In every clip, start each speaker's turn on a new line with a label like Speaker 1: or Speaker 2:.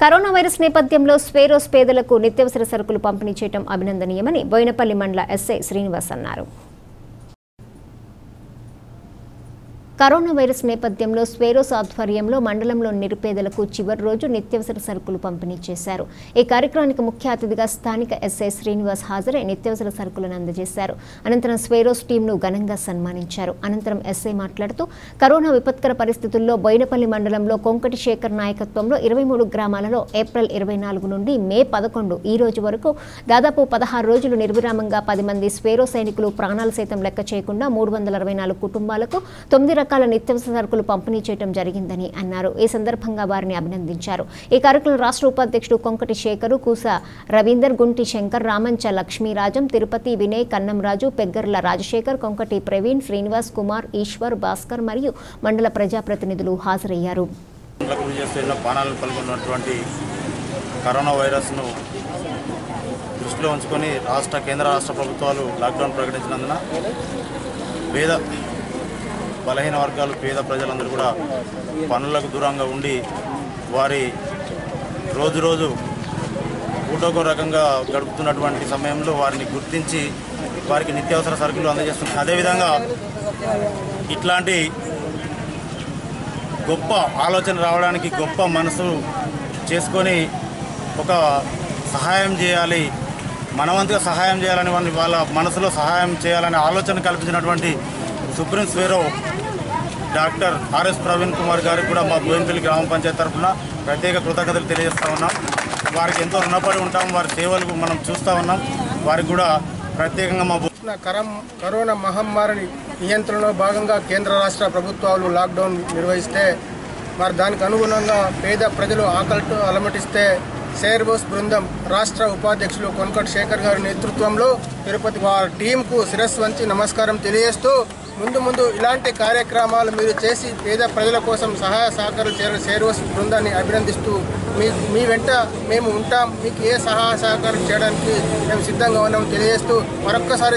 Speaker 1: corona virus నేపథ్యంలో స్వేరోస్ పేదలకు నిత్యావసర సరుకులు పంపిణీ చేయడం అభినందనీయమని బోయినపల్లి మండల ఎస్ఐ శ్రీనివాస్ అన్నారు కరోనా వైరస్ నేపథ్యంలో స్వేరోస్ ఆధ్వర్యంలో మండలంలో నిరుపేదలకు చివరి రోజు నిత్యావసర సరుకులు పంపిణీ చేశారు ఈ కార్యక్రమానికి ముఖ్య అతిథిగా స్థానిక ఎస్ఐ శ్రీనివాస్ హాజరై నిత్యావసర సరుకులను అందజేశారు అనంతరం స్వేరోస్ టీంను ఘనంగా సన్మానించారు అనంతరం ఎస్ఐ మాట్లాడుతూ కరోనా విపత్కర పరిస్థితుల్లో బోయినపల్లి మండలంలో కొంకటి శేఖర్ నాయకత్వంలో ఇరవై మూడు గ్రామాలలో ఏప్రిల్ ఇరవై నాలుగు నుండి మే పదకొండు ఈ రోజు వరకు దాదాపు పదహారు రోజులు నిర్విరామంగా పది మంది స్వేరో సైనికులు ప్రాణాలు సైతం లెక్క చేయకుండా మూడు వందల అరవై నాలుగు కుటుంబాలకు తొమ్మిది రకాల నిత్యావసర సరుకులు పంపిణీ చేయడం జరిగిందని అన్నారు ఈ సందర్భంగా వారిని అభినందించారు ఈ కార్యక్రమం రాష్ట్ర ఉపాధ్యక్షుడు కొంకటి శేఖరు కూస రవీందర్ గుంటి శంకర్ రామంచ లక్ష్మీరాజం తిరుపతి వినయ్ కన్నంరాజు పెగ్గర్ల రాజశేఖర్ కొంకటి ప్రవీణ్ శ్రీనివాస్ కుమార్ ఈశ్వర్ భాస్కర్ మరియు మండల ప్రజాప్రతినిధులు హాజరయ్యారు
Speaker 2: గురి చేస్తున్న ప్రాణాలను పాల్గొన్నటువంటి కరోనా వైరస్ను దృష్టిలో ఉంచుకొని రాష్ట్ర కేంద్ర రాష్ట్ర ప్రభుత్వాలు లాక్డౌన్ ప్రకటించినందున పేద బలహీన వర్గాలు పేద ప్రజలందరూ కూడా పనులకు దూరంగా ఉండి వారి రోజు రోజు పూటోకో రకంగా గడుపుతున్నటువంటి సమయంలో వారిని గుర్తించి వారికి నిత్యావసర సరుకులు అందజేస్తున్నారు అదేవిధంగా ఇట్లాంటి గొప్ప ఆలోచన రావడానికి గొప్ప మనసు చేసుకొని ఒక సహాయం చేయాలి మనవంతుగా సహాయం చేయాలని వాళ్ళని వాళ్ళ మనసులో సహాయం చేయాలనే ఆలోచన కల్పించినటువంటి supreme Swaero doctor RS Praveen Kumar గారికి కూడా మా బోయినపల్లి గ్రామ పంచాయతీ తరఫున ప్రత్యేక కృతజ్ఞతలు తెలియజేస్తా ఉన్నాం వారికి ఎంతో రుణపడి ఉంటాం వారి సేవలు మనం చూస్తూ ఉన్నాం వారికి కూడా ప్రత్యేకంగా మా బో-
Speaker 3: ఉన్న కరం కరోనా మహమ్మారిని నియంత్రణలో భాగంగా కేంద్ర రాష్ట్ర ప్రభుత్వాలు లాక్డౌన్ నిర్వహిస్తే మరి దానికి అనుగుణంగా పేద ప్రజలు ఆకలితో అలమటిస్తే సేర్బోస్ బృందం రాష్ట్ర ఉపాధ్యక్షులు కొనకట్ శేఖర్ గారి నేతృత్వంలో తిరుపతి వారి టీంకు శిరస్సు వంచి నమస్కారం తెలియజేస్తూ ముందు ముందు ఇలాంటి కార్యక్రమాలు మీరు చేసి పేద ప్రజల కోసం సహాయ సహకారం చేయాలని సేర్వస్ బృందాన్ని అభినందిస్తూ మీ మీ వెంట మేము ఉంటాం మీకు ఏ సహాయ సహకారం చేయడానికి మేము సిద్ధంగా ఉన్నాం తెలియజేస్తూ మరొక్కసారి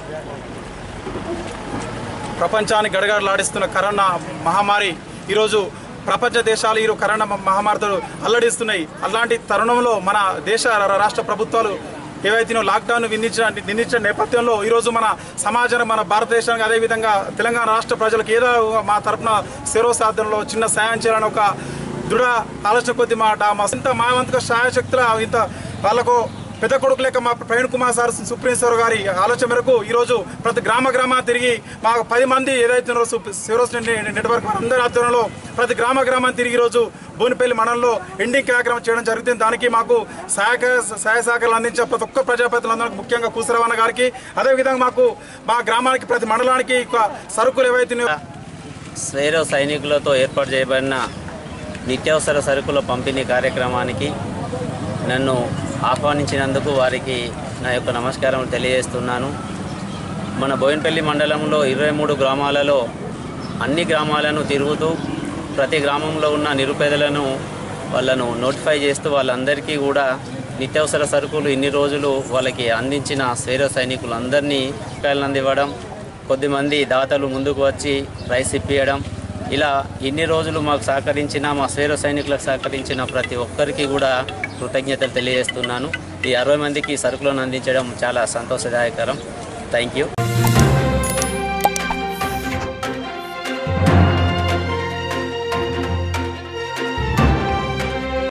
Speaker 4: ప్రపంచాన్ని గడగడలాడిస్తున్న కరోనా మహమ్మారి ఈరోజు ప్రపంచ దేశాలు ఈరోజు కరోనా మ- మహమ్మారితో అల్లడిస్తున్నాయి అలాంటి తరుణంలో మన దేశ రా- రాష్ట్ర ప్రభుత్వాలు ఏవైతే లాక్డౌన్ విధించిన విధించిన నేపథ్యంలో ఈరోజు మన సమాజం మన భారతదేశానికి అదేవిధంగా తెలంగాణ రాష్ట్ర ప్రజలకు ఏదో మా తరపున శిరో సాధనలో చిన్న సాయం చేయాలని ఒక దృఢ ఆలోచన కొద్ది మాట మా ఇంత మా వంతుగా సహాయశక్తుల ఇంత వాళ్ళకు పెద్ద కొడుకు లేక మా Praveen Kumar sir supreme sir గారి ఆలోచన మేరకు ఈరోజు ప్రతి గ్రామ గ్రామ తిరిగి మా పది మంది ఏదైతే ఉన్నారో సు- శివరోజ్ నె- నెట్వర్క్ అందరి ఆధ్వర్యంలో ప్రతి గ్రామ గ్రామం తిరిగి ఈరోజు బోనిపల్లి మండలంలో ఎండింగ్ కార్యక్రమం చేయడం జరుగుతుంది దానికి మాకు సహాయక సహాయ సహకారాలు అందించే ప్రతి ఒక్క ప్రజాప్రతినిధులందరికీ ముఖ్యంగా కూసరవన్న గారికి అదేవిధంగా మాకు మా గ్రామానికి ప్రతి మండలానికి ఒక సరుకులు ఏవైతే ఉన్నాయో
Speaker 5: స్వేరో సైనికులతో ఏర్పాటు చేయబడిన నిత్యావసర సరుకుల పంపిణీ కార్యక్రమానికి నన్ను ఆహ్వానించినందుకు వారికి నా యొక్క నమస్కారం తెలియజేస్తున్నాను మన బోయినపల్లి మండలంలో ఇరవై మూడు గ్రామాలలో అన్ని గ్రామాలను తిరుగుతూ ప్రతి గ్రామంలో ఉన్న నిరుపేదలను వాళ్ళను నోటిఫై చేస్తూ వాళ్ళందరికీ కూడా నిత్యావసర సరుకులు ఇన్ని రోజులు వాళ్ళకి అందించిన స్వేర సైనికులందరినీ కాయలను అందివ్వడం కొద్దిమంది దాతలు ముందుకు వచ్చి రైస్ ఇప్పియడం ఇలా ఇన్ని రోజులు మాకు సహకరించిన మా స్వేర సైనికులకు సహకరించిన ప్రతి ఒక్కరికి కూడా కృతజ్ఞతలు తెలియజేస్తున్నాను ఈ అరవై మందికి సరుకులను అందించడం చాలా సంతోషదాయకరం థ్యాంక్ యూ